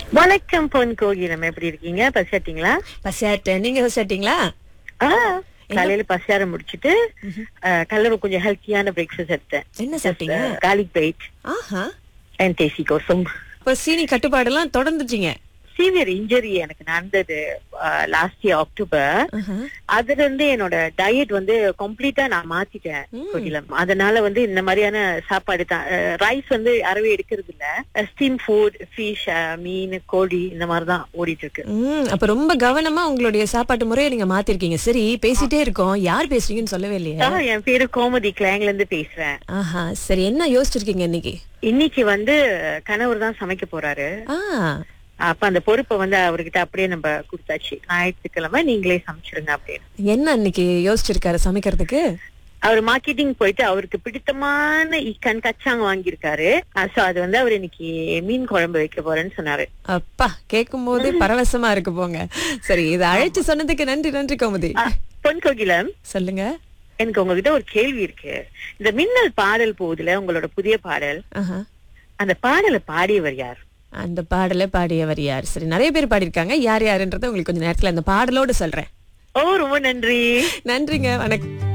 வணக்கம் பொன் கோகிலம் எப்படி இருக்கீங்க பசியாட்டீங்களா பசியாட்டேன் நீங்க பசியாட்டீங்களா ஆ காலையில பசியார முடிச்சிட்டு கலர் கொஞ்சம் ஹெல்த்தியான பிரேக்ஃபாஸ்ட் எடுத்தேன் என்ன சாப்பிட்டீங்க கார்லிக் பைட் ஆஹா அண்ட் தேசி கோசம் இப்ப சீனி கட்டுப்பாடெல்லாம் தொடர்ந்துட்டீங்க சீவியர் இன்ஜரி எனக்கு நடந்தது லாஸ்ட் இயர் அக்டோபர் ஆஹா. அதுல இருந்து என்னோட டயட் வந்து கம்ப்ளீட்டா நான் மாத்திட்டேன் கோகிலம் அதனால வந்து இந்த மாதிரியான சாப்பாடு தான் ரைஸ் வந்து அறவே எடுக்கிறது இல்ல ஸ்டீம் ஃபுட் ஃபிஷ் மீன் கோழி இந்த மாதிரி தான் ஓடிட்டு இருக்கு ம் அப்ப ரொம்ப கவனமா உங்களுடைய சாப்பாட்டு முறையை நீங்க மாத்திருக்கீங்க சரி பேசிட்டே இருக்கோம் யார் பேசுறீங்கன்னு சொல்லவே இல்லையே ஆ, என் பேரு கோமதி கிளாங்ல இருந்து பேசுறேன் ஆஹா சரி என்ன யோசிச்சிருக்கீங்க இன்னைக்கு இன்னைக்கு வந்து கணவர் தான் சமைக்க போறாரு ஆ அப்ப அந்த பொறுப்பை வந்து அவர்கிட்ட அப்படியே நம்ம கொடுத்தாச்சு ஞாயிற்றுக்கிழமை நீங்களே சமைச்சிருங்க அப்படின்னு என்ன இன்னைக்கு யோசிச்சிருக்காரு சமைக்கிறதுக்கு அவர் மார்க்கெட்டிங் போயிட்டு அவருக்கு பிடித்தமான இக்கன் கச்சாங்க வாங்கியிருக்காரு சோ அது வந்து அவர் இன்னைக்கு மீன் குழம்பு வைக்க போறேன்னு சொன்னாரு அப்பா கேட்கும் போது பரவசமா இருக்கு போங்க சரி இதை அழைச்சு சொன்னதுக்கு நன்றி நன்றி கோமதி ஆ, பொன் கோகிலம் சொல்லுங்க எனக்கு உங்ககிட்ட ஒரு கேள்வி இருக்கு இந்த மின்னல் பாடல் போகுதுல உங்களோட புதிய பாடல் ஆஹா அந்த பாடலை பாடியவர் யார் அந்த பாடலை பாடியவர் யார் சரி நிறைய பேர் பாடியிருக்காங்க யார் யாருன்றதை உங்களுக்கு கொஞ்சம் நேரத்துல அந்த பாடலோடு சொல்றேன் ஓ ரொம்ப நன்றி நன்றிங்க வணக்கம்